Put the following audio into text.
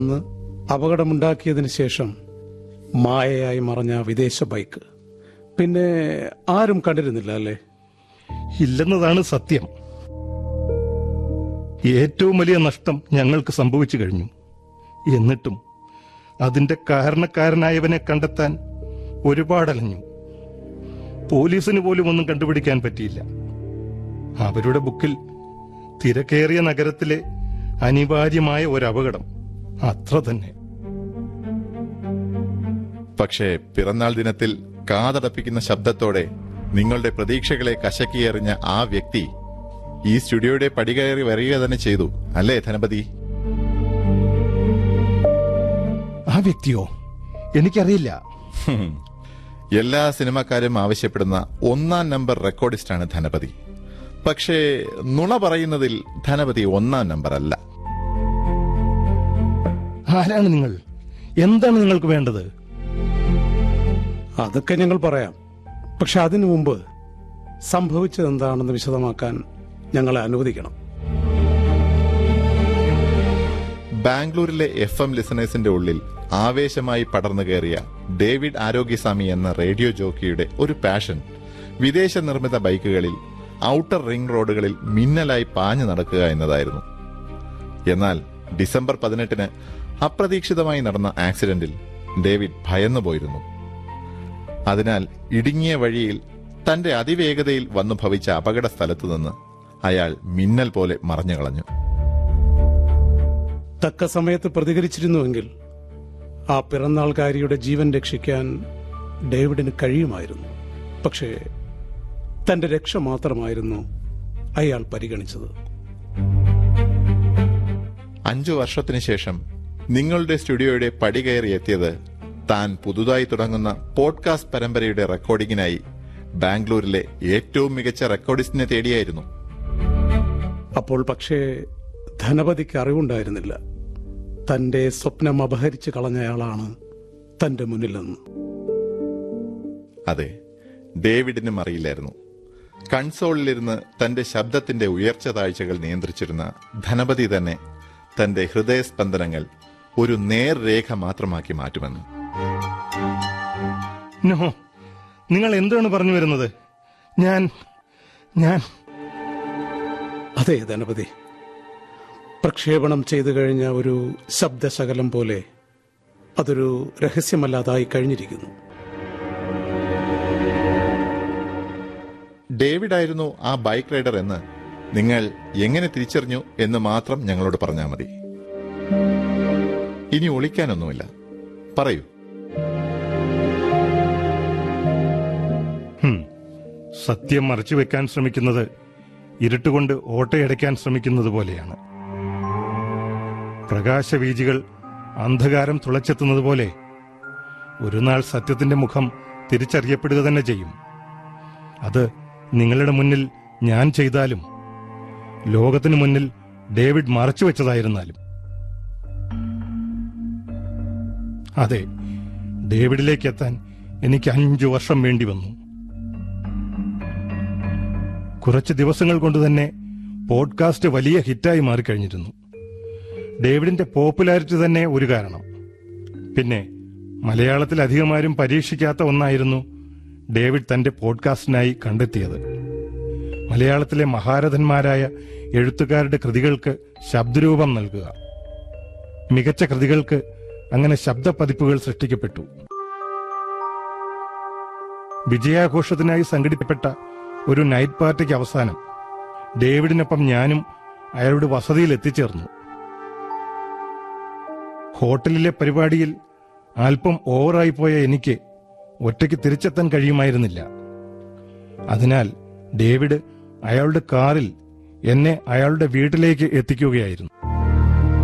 അന്ന് അപകടമുണ്ടാക്കിയതിനു ശേഷം മായയായി മറഞ്ഞ ആ വിദേശ ബൈക്ക് പിന്നെ ആരും കണ്ടിരുന്നില്ല അല്ലേ ഇല്ലെന്നതാണ് സത്യം ഏറ്റവും വലിയ നഷ്ടം ഞങ്ങൾക്ക് സംഭവിച്ചു കഴിഞ്ഞു എന്നിട്ടും അതിന്റെ കാരണക്കാരനായവനെ കണ്ടെത്താൻ ഒരുപാടലഞ്ഞു പോലീസിന് പോലും ഒന്നും കണ്ടുപിടിക്കാൻ പറ്റിയില്ല അവരുടെ ബുക്കിൽ തിരക്കേറിയ നഗരത്തിലെ അനിവാര്യമായ ഒരു അപകടം അത്ര തന്നെ പക്ഷേ പിറന്നാൾ ദിനത്തിൽ കാതടപ്പിക്കുന്ന ശബ്ദത്തോടെ നിങ്ങളുടെ പ്രതീക്ഷകളെ കശക്കിയെറിഞ്ഞ ആ വ്യക്തി ഈ സ്റ്റുഡിയോയുടെ പടികയറി വരിക തന്നെ ചെയ്തു അല്ലേ ധനപതി ആ വ്യക്തിയോ എനിക്കറിയില്ല ഹും. എല്ലാ സിനിമാക്കാരും ആവശ്യപ്പെടുന്ന ഒന്നാം നമ്പർ റെക്കോർഡിസ്റ്റാണ് ധനപതി പക്ഷേ നുണ പറയുന്നതിൽ ധനപതി ഒന്നാം നമ്പർ അല്ല ആരാണ് നിങ്ങൾ എന്താണ് നിങ്ങൾക്ക് വേണ്ടത് അതൊക്കെ ഞങ്ങൾ പറയാം പക്ഷെ അതിനു മുമ്പ് സംഭവിച്ചത് എന്താണെന്ന് വിശദമാക്കാൻ ഞങ്ങളെ അനുവദിക്കണം ബാംഗ്ലൂരിലെ എഫ് എം ലിസണേഴ്സിന്റെ ഉള്ളിൽ ആവേശമായി പടർന്നു കയറിയ ഡേവിഡ് ആരോഗ്യസ്വാമി എന്ന റേഡിയോ ജോക്കിയുടെ ഒരു പാഷൻ വിദേശ നിർമ്മിത ബൈക്കുകളിൽ ഔട്ടർ റിംഗ് റോഡുകളിൽ മിന്നലായി പാഞ്ഞു നടക്കുക എന്നതായിരുന്നു എന്നാൽ ഡിസംബർ പതിനെട്ടിന് അപ്രതീക്ഷിതമായി നടന്ന ആക്സിഡന്റിൽ ഡേവിഡ് ഭയന്നുപോയിരുന്നു അതിനാൽ ഇടുങ്ങിയ വഴിയിൽ തന്റെ അതിവേഗതയിൽ വന്നു ഭവിച്ച അപകട സ്ഥലത്തു നിന്ന് അയാൾ മിന്നൽ പോലെ മറഞ്ഞു കളഞ്ഞു തക്ക സമയത്ത് പ്രതികരിച്ചിരുന്നുവെങ്കിൽ ആ പിറന്നാൾക്കാരിയുടെ ജീവൻ രക്ഷിക്കാൻ ഡേവിഡിന് കഴിയുമായിരുന്നു പക്ഷേ തന്റെ രക്ഷ മാത്രമായിരുന്നു അയാൾ പരിഗണിച്ചത് അഞ്ചു വർഷത്തിനു ശേഷം നിങ്ങളുടെ സ്റ്റുഡിയോയുടെ പടി കയറി എത്തിയത് താൻ പുതുതായി തുടങ്ങുന്ന പോഡ്കാസ്റ്റ് പരമ്പരയുടെ റെക്കോർഡിങ്ങിനായി ബാംഗ്ലൂരിലെ ഏറ്റവും മികച്ച റെക്കോർഡിസ്റ്റിനെ തേടിയായിരുന്നു അപ്പോൾ പക്ഷേ ധനപതിക്ക് അറിവുണ്ടായിരുന്നില്ല തന്റെ സ്വപ്നം അപഹരിച്ചു കളഞ്ഞയാളാണ് തന്റെ മുന്നിലെന്ന് അതെ ഡേവിഡിനും അറിയില്ലായിരുന്നു കൺസോളിലിരുന്ന് തന്റെ ശബ്ദത്തിന്റെ ഉയർച്ച താഴ്ചകൾ നിയന്ത്രിച്ചിരുന്ന ധനപതി തന്നെ തന്റെ ഹൃദയസ്പന്ദനങ്ങൾ ഒരു നേർരേഖ മാത്രമാക്കി മാറ്റുമെന്ന് നോ നിങ്ങൾ എന്താണ് പറഞ്ഞു വരുന്നത് ഞാൻ ഞാൻ അതെ ധനപതി പ്രക്ഷേപണം ചെയ്തു കഴിഞ്ഞ ഒരു ശബ്ദശകലം പോലെ അതൊരു രഹസ്യമല്ലാതായി കഴിഞ്ഞിരിക്കുന്നു ഡേവിഡ് ആയിരുന്നു ആ ബൈക്ക് റൈഡർ എന്ന് നിങ്ങൾ എങ്ങനെ തിരിച്ചറിഞ്ഞു എന്ന് മാത്രം ഞങ്ങളോട് പറഞ്ഞാൽ മതി ഇനി ഒളിക്കാനൊന്നുമില്ല പറയൂ ഹും, സത്യം മറച്ചു വെക്കാൻ ശ്രമിക്കുന്നത് ഇരുട്ടുകൊണ്ട് ഓട്ടയടയ്ക്കാൻ ശ്രമിക്കുന്നത് പോലെയാണ് പ്രകാശവീജികൾ അന്ധകാരം തുളച്ചെത്തുന്നത് പോലെ ഒരു നാൾ സത്യത്തിന്റെ മുഖം തിരിച്ചറിയപ്പെടുക തന്നെ ചെയ്യും അത് നിങ്ങളുടെ മുന്നിൽ ഞാൻ ചെയ്താലും ലോകത്തിനു മുന്നിൽ ഡേവിഡ് മറച്ചു വെച്ചതായിരുന്നാലും അതെ ഡേവിഡിലേക്ക് എത്താൻ എനിക്ക് അഞ്ചു വർഷം വേണ്ടി വന്നു കുറച്ച് ദിവസങ്ങൾ കൊണ്ട് തന്നെ പോഡ്കാസ്റ്റ് വലിയ ഹിറ്റായി മാറിക്കഴിഞ്ഞിരുന്നു ഡേവിഡിന്റെ പോപ്പുലാരിറ്റി തന്നെ ഒരു കാരണം പിന്നെ മലയാളത്തിൽ അധികമാരും പരീക്ഷിക്കാത്ത ഒന്നായിരുന്നു ഡേവിഡ് തന്റെ പോഡ്കാസ്റ്റിനായി കണ്ടെത്തിയത് മലയാളത്തിലെ മഹാരഥന്മാരായ എഴുത്തുകാരുടെ കൃതികൾക്ക് ശബ്ദരൂപം നൽകുക മികച്ച കൃതികൾക്ക് അങ്ങനെ ശബ്ദപതിപ്പുകൾ സൃഷ്ടിക്കപ്പെട്ടു വിജയാഘോഷത്തിനായി സംഘടിപ്പിക്കപ്പെട്ട ഒരു നൈറ്റ് പാർട്ടിക്ക് അവസാനം ഡേവിഡിനൊപ്പം ഞാനും അയാളുടെ വസതിയിൽ എത്തിച്ചേർന്നു ഹോട്ടലിലെ പരിപാടിയിൽ അല്പം ഓവറായി പോയ എനിക്ക് ഒറ്റയ്ക്ക് തിരിച്ചെത്താൻ കഴിയുമായിരുന്നില്ല അതിനാൽ ഡേവിഡ് അയാളുടെ കാറിൽ എന്നെ അയാളുടെ വീട്ടിലേക്ക് എത്തിക്കുകയായിരുന്നു